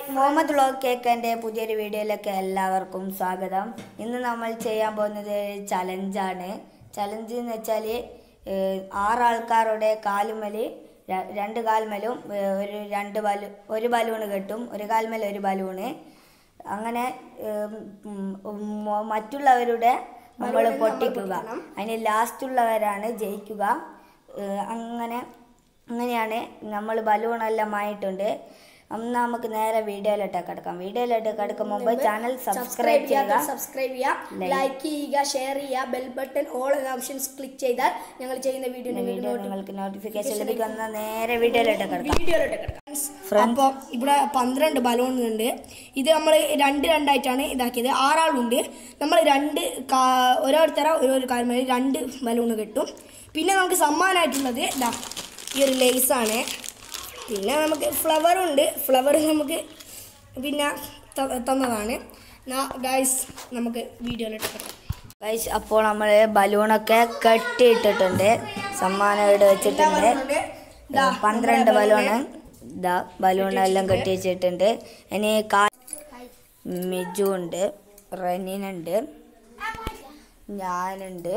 Muhammad vlog കേക്കൻ്റെ പുതിയൊരു വീഡിയോയിലേക്ക് എല്ലാവർക്കും സ്വാഗതം ഇന്ന് നമ്മൾ ചെയ്യാൻ പോകുന്നത് ചലഞ്ചാണ് ചലഞ്ച് എന്ന് വെച്ചാൽ ആറാൾക്കാരുടെ കാലുമൽ രണ്ട് കാൽമലും ഏഹ്, ഒരു രണ്ട് ബലൂ ഒരു ബലൂണ് കെട്ടും ഒരു കാൽമൽ ഒരു ബലൂണ് അങ്ങനെ ഏഹ്, ഉം, ഉം, മറ്റുള്ളവരുടെ നമ്മൾ പൊട്ടിക്കുക അതിന് ലാസ്റ്റുള്ളവരാണ് ജയിക്കുക ഏഹ്, അങ്ങനെ അങ്ങനെയാണ് നമ്മൾ ബലൂണെല്ലാം ആയിട്ടുണ്ട് അന്ന് നമുക്ക് നേരെ വീഡിയോയിലോട്ട് കിടക്കാം വീഡിയോയിലോട്ട് കിടക്കും മുമ്പ് ചാനൽ സബ്സ്ക്രൈബ് ചെയ്യുക സബ്സ്ക്രൈബ് ചെയ്യുക Like. ലൈക്ക് ചെയ്യുക ഷെയർ ചെയ്യുക ബെൽ ബട്ടൺ ഓൾ എന്ന ഓപ്ഷൻസ് ക്ലിക്ക് ചെയ്താൽ ഞങ്ങൾ ചെയ്യുന്ന വീഡിയോ വീഡിയോ നിങ്ങൾക്ക് നോട്ടിഫിക്കേഷൻ ലഭിക്കുന്ന നേരെ വീഡിയോയിലോട്ട് കിടക്കാം വീഡിയോയിലോട്ട് കിടക്കാം അപ്പോൾ ഇവിടെ പന്ത്രണ്ട് ബലൂൺ ഉണ്ട് ഇത് നമ്മൾ രണ്ട് രണ്ടായിട്ടാണ് ഇതാക്കിയത് ആറാളുണ്ട് നമ്മൾ രണ്ട് കാ- ഓരോരുത്തര ഓരോ കാര്യം രണ്ട് ബലൂൺ കിട്ടും പിന്നെ നമുക്ക് സമ്മാനമായിട്ടുള്ളത് ഇതാ ഈ ഒരു ലേസാണ് പിന്നെ നമുക്ക് ഫ്ലവർ ഉണ്ട് ഫ്ലവർ നമുക്ക് പിന്നെ ത- തന്നതാണ് ഗൈസ് നമുക്ക് വീഡിയോയിലോട്ട് കിടക്കാം ഗൈസ് അപ്പോൾ നമ്മൾ ബലൂണൊക്കെ കെട്ടിയിട്ടിട്ടുണ്ട് സമ്മാനം ഇവിടെ വെച്ചിട്ടുണ്ട് ദാ, പന്ത്രണ്ട് ബലൂണ് ഇതാ ബലൂണെല്ലാം കെട്ടി വെച്ചിട്ടുണ്ട് ഇനി കാ മിജു ഉണ്ട് റെനിനുണ്ട് ഞാനുണ്ട്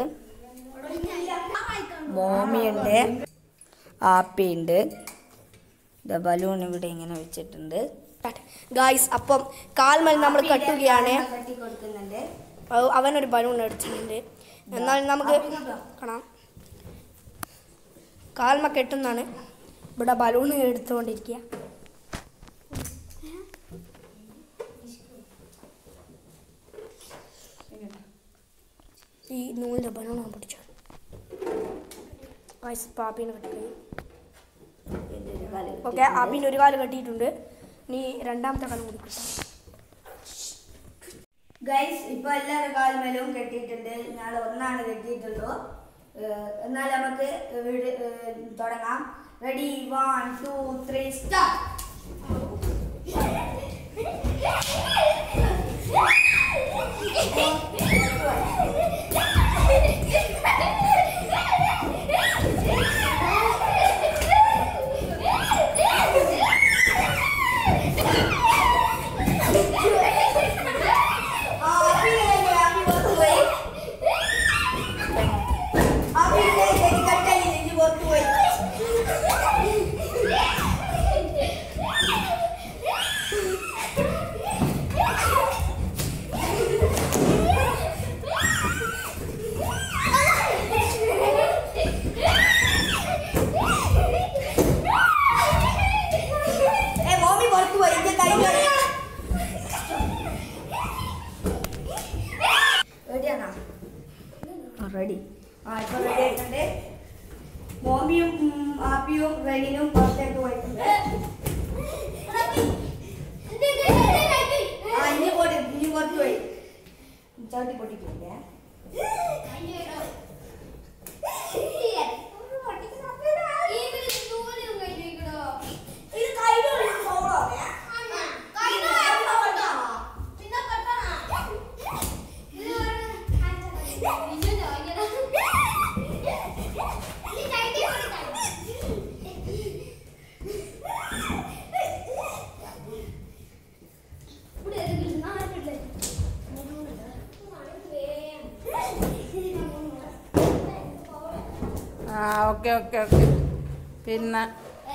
മോമിയുണ്ട് ആപ്പിയുണ്ട് ഇതാ ബലൂൺ ഇവിടെ ഇങ്ങനെ വെച്ചിട്ടുണ്ട് ഗായ്സ് അപ്പം കാൽമൽ നമ്മൾ കട്ടുകയാണ് കെട്ടി കൊടുക്കുന്നുണ്ട് അത് അവനൊരു ബലൂൺ എടുത്തിട്ടുണ്ട് എന്നാൽ നമുക്ക് കാണാം കാൽമ കെട്ടുന്നാണ് ഇവിടെ ബലൂൺ എടുത്തുകൊണ്ടിരിക്കുക ഈ നൂലിൻ്റെ ബലൂൺ പിടിച്ചു ഗായ്സ് പാപ്പീനെ കെട്ടി ഓക്കെ ആപ്പിന് ഒരു കാല് കെട്ടിയിട്ടുണ്ട് നീ രണ്ടാമത്തെ കാലം കൂടി കിട്ടാം ഗൈസ് ഇപ്പൊ എല്ലാവരുടെ കാൽമേലും കെട്ടിയിട്ടുണ്ട് ഞാൻ ഒന്നാണ് കെട്ടിയിട്ടുള്ളൂ ഏഹ് എന്നാൽ നമുക്ക് വീട് ഏഹ് തുടങ്ങാം ready one two three start മോമി പുറത്തു പോയി ഇത് കഴിഞ്ഞു റെഡിയാണോ റെഡി ആ ഇപ്പൊ റെഡി ആയിട്ടുണ്ട് മോമിയും ഉം, ആപ്പിയും റെഡിനും പുറത്തേക്ക് പോയിട്ടുണ്ട് ആ ഇനി പോട്ടി ഇനി പുറത്ത് പോയി ചവിട്ടി പൊട്ടിക്കില്ലേ ഇത് കഴിഞ്ഞു സോളോ ആ ഓക്കെ ഓക്കെ ഓക്കെ പിന്നെ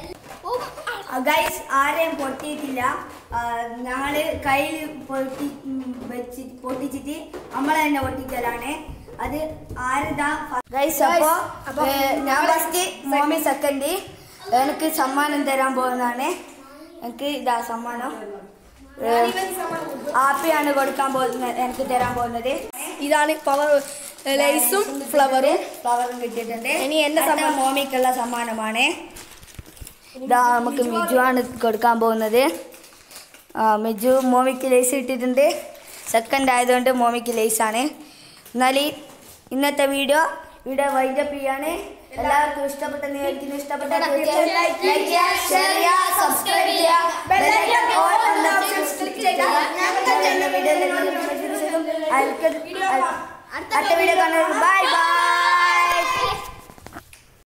ഗൈസ് ആരെയും പൊട്ടിയിട്ടില്ല ആ, ഞങ്ങള് കയ്യിൽ പൊട്ടി ഉം, വെച്ച് പൊട്ടിച്ചിട്ട് നമ്മളെ തന്നെ പൊട്ടിക്കലാണ് അത് ആരുതാ ഗൈസ് അപ്പോ അപ്പൊ ഏ, ഞാൻ ഫസ്റ്റ് മോമി സെക്കൻഡ് എനിക്ക് സമ്മാനം തരാൻ പോകുന്നതാണ് എനിക്ക് ഇതാ സമ്മാനം ഏ, ആപ്പിയാണ് കൊടുക്കാൻ പോകുന്നത് എനിക്ക് തരാൻ പോകുന്നത് ഇതാണ് പവർ ലൈസും ഫ്ലവറും ഫ്ലവറും കിട്ടിയിട്ടുണ്ട് ഇനി എന്റെ അടുത്ത സമ്മാനം. മോമിക്കുള്ള സമ്മാനമാണ് ഇതാ നമുക്ക് മിജു ആണ് കൊടുക്കാൻ പോകുന്നത് ആ മിജു മോമിക്ക് ലേസ് ഇട്ടിട്ടുണ്ട് സെക്കൻഡ് ആയതുകൊണ്ട് മോമിക്ക് ലേസ് ആണ് എന്നാൽ ഈ ഇന്നത്തെ വീഡിയോ ഇവിടെ വൈൻഡപ്പ് ചെയ്യാണ് എല്ലാവർക്കും ഇഷ്ടപ്പെട്ടെന്ന് വിചാരിക്കുന്നു ഇഷ്ടപ്പെട്ട തീർച്ചയായും ലൈക്ക് ചെയ്യുക ഷെയർ ചെയ്യുക സബ്സ്ക്രൈബ് ചെയ്യുക ബെൽ ഐക്കൺ ഓൾ എന്ന ഓപ്ഷൻ ക്ലിക്ക് ചെയ്താൽ ഞങ്ങൾ ചെയ്യുന്ന വീഡിയോ അടുത്ത വീഡിയോ കാണുന്നത് ബൈ ബൈ